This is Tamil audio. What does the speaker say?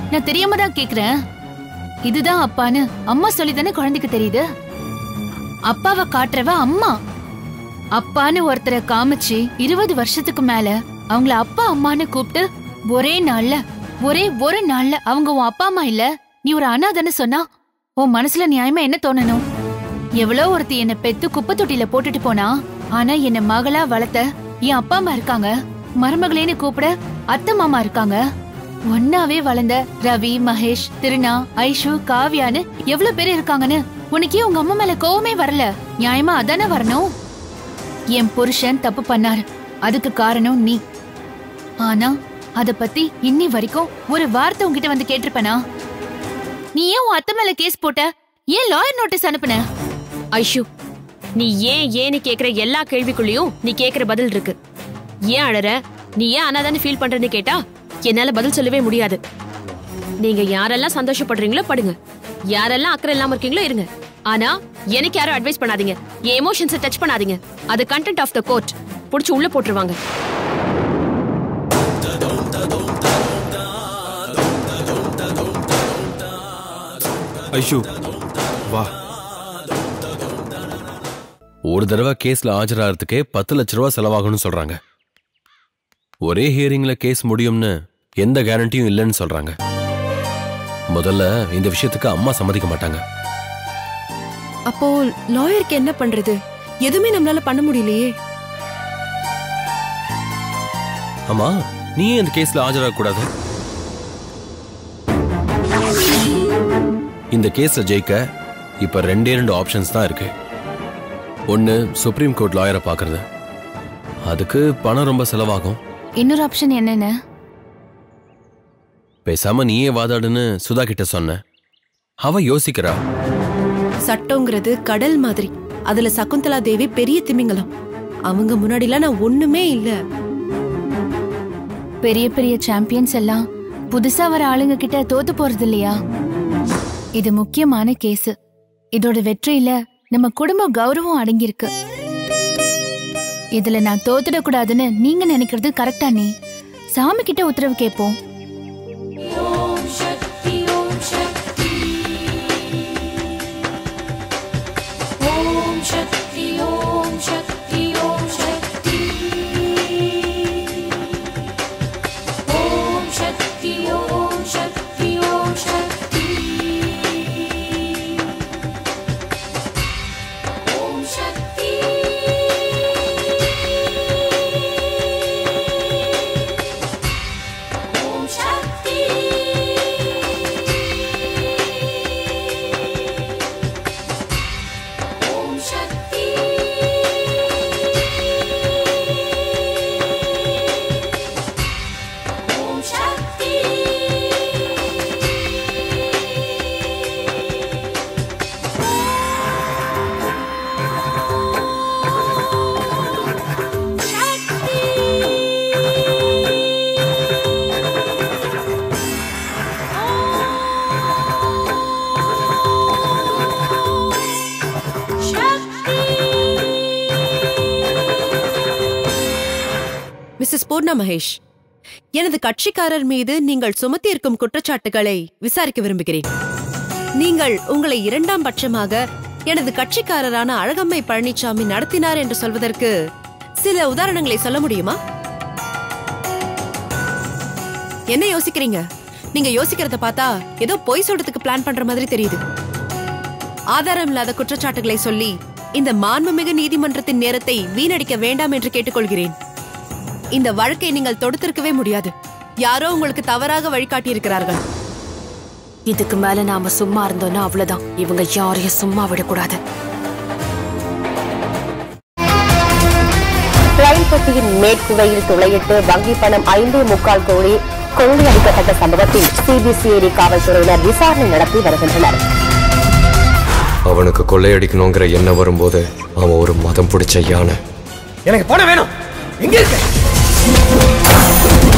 நான் தெரியாம தான் கேக்குறேன் இதுதான் அப்பான்னு அம்மா சொல்லி தானே குழந்தைக்கு தெரியுது அப்பாவை காட்டுறவ அம்மா அப்பான்னு ஒருத்தரை காமிச்சு இருபது வருஷத்துக்கு மேல அவங்கள அப்பா அம்மான்னு கூப்பிட்டு ஒரே நாள்ல ஒரே ஒரு நாள்ல அவங்க உன் அப்பா அம்மா இல்ல நீ ஒரு அனாதைன்னு சொன்னா உன் மனசுல நியாயமா என்ன தோணணும் எவ்வளோ ஒருத்தி என்ன பெத்து குப்பை தொட்டில போட்டுட்டு போனா ஆனா என்ன மகளா வளர்த்த என் அப்பா அம்மா இருக்காங்க மருமகளேன்னு கூப்பிட அத்தை மாமா இருக்காங்க ஒன்னாவே வளர்ந்த ரவி மகேஷ் திருநா ஐஷு காவ்யான்னு எவ்வளவு பேர் இருக்காங்கன்னு உனக்கே உங்க அம்மா மேல கோவமே வரல நியாயமா அதானே வரணும் என் புருஷன் தப்பு பண்ணாரு அதுக்கு காரணம் நீ ஆனா அத பத்தி இன்னி வரைக்கும் ஒரு வார்த்தை உன்கிட்ட வந்து கேட்டிருப்பனா நீ ஏன் உன் அத்தை மேல கேஸ் போட்ட ஏன் லாயர் நோட்டீஸ் அனுப்புன ஐஷு நீ ஏன் ஏன்னு கேக்குற எல்லா கேள்விக்குள்ளயும் நீ கேக்குற பதில் இருக்கு ஏன் அழற நீ ஏன் அனாதான்னு ஃபீல் பண்றேன்னு கேட்டா என்னால பதில் சொல்லவே முடியாது நீங்க யாரெல்லாம் சந்தோஷப்படுறீங்களோ படுங்க யாரெல்லாம் அக்கறை இல்லாம இருக்கீங்களோ இருங்க ஆனா எனக்கு யாரும் அட்வைஸ் பண்ணாதீங்க என் எமோஷன்ஸை டச் பண்ணாதீங்க அது கண்டென்ட் ஆஃப் த கோர்ட் புடிச்சு உள்ள போட்டுருவாங்க ஐஷு வா ஒரு தடவை கேஸ்ல ஆஜராகிறதுக்கே பத்து லட்ச ரூபா செலவாகும்னு சொல்றாங்க ஒரே ஹியரிங்ல கேஸ் முடியும்னு எந்த கேரண்டியும் இல்லைன்னு சொல்றாங்க முதல்ல இந்த விஷயத்துக்கு அம்மா சம்மதிக்க மாட்டாங்க அப்போ லாயருக்கு என்ன பண்றது எதுவுமே நம்மளால பண்ண முடியலையே அம்மா நீ ஏன் இந்த கேஸ்ல ஆஜராக கூடாது இந்த கேஸ்ல ஜெயிக்க இப்ப ரெண்டே ரெண்டு ஆப்ஷன்ஸ் தான் இருக்கு ஒன்னு சுப்ரீம் கோர்ட் லாயரை பார்க்கறது அதுக்கு பணம் ரொம்ப செலவாகும் இன்னொரு ஆப்ஷன் என்னென்ன பேசாம நீயே வாதாடுன்னு சுதா கிட்ட சொன்ன அவ யோசிக்கிறா சட்டங்கிறது கடல் மாதிரி அதுல சகுந்தலா தேவி பெரிய திமிங்கலம் அவங்க முன்னாடிலாம் நான் ஒண்ணுமே இல்ல பெரிய பெரிய சாம்பியன்ஸ் எல்லாம் புதுசா வர ஆளுங்க கிட்ட தோத்து போறது இல்லையா இது முக்கியமான கேஸ் இதோட வெற்றியில நம்ம குடும்ப கௌரவம் அடங்கியிருக்கு இதுல நான் தோத்துடக்கூடாதுன்னு நீங்க நினைக்கிறது கரெக்டா நீ சாமி கிட்ட உத்தரவு கேட்போம் மிஸ்ஸஸ் பூர்ணா மகேஷ் எனது கட்சிக்காரர் மீது நீங்கள் சுமத்தியிருக்கும் குற்றச்சாட்டுகளை விசாரிக்க விரும்புகிறேன் நீங்கள் உங்களை இரண்டாம் பட்சமாக எனது கட்சிக்காரரான அழகம்மை பழனிசாமி நடத்தினார் என்று சொல்வதற்கு சில உதாரணங்களை சொல்ல முடியுமா என்ன யோசிக்கிறீங்க நீங்க யோசிக்கிறத பார்த்தா ஏதோ பொய் சொல்றதுக்கு பிளான் பண்ற மாதிரி தெரியுது ஆதாரம் இல்லாத குற்றச்சாட்டுகளை சொல்லி இந்த மாண்புமிகு நீதிமன்றத்தின் நேரத்தை வீணடிக்க வேண்டாம் என்று கேட்டுக்கொள்கிறேன் இந்த வழக்கை நீங்கள் தொடுத்திருக்கவே முடியாது யாரோ உங்களுக்கு தவறாக வழிகாட்டி இருக்கிறார்கள் இதுக்கு மேல நாம சும்மா இருந்தோம்னா அவ்வளவுதான் இவங்க யாரையும் சும்மா விடக்கூடாது ரயில்பட்டியின் மேற்குவையில் துளையிட்டு வங்கி பணம் ஐந்தே முக்கால் கோடி கொள்ளையடிக்கப்பட்ட சம்பவத்தில் சிபிசிஐடி காவல்துறையினர் விசாரணை நடத்தி வருகின்றனர் அவனுக்கு கொள்ளையடிக்கணுங்கிற எண்ணம் வரும்போது அவன் ஒரு மதம் பிடிச்ச யானை எனக்கு பணம் வேணும் எங்க இருக்கு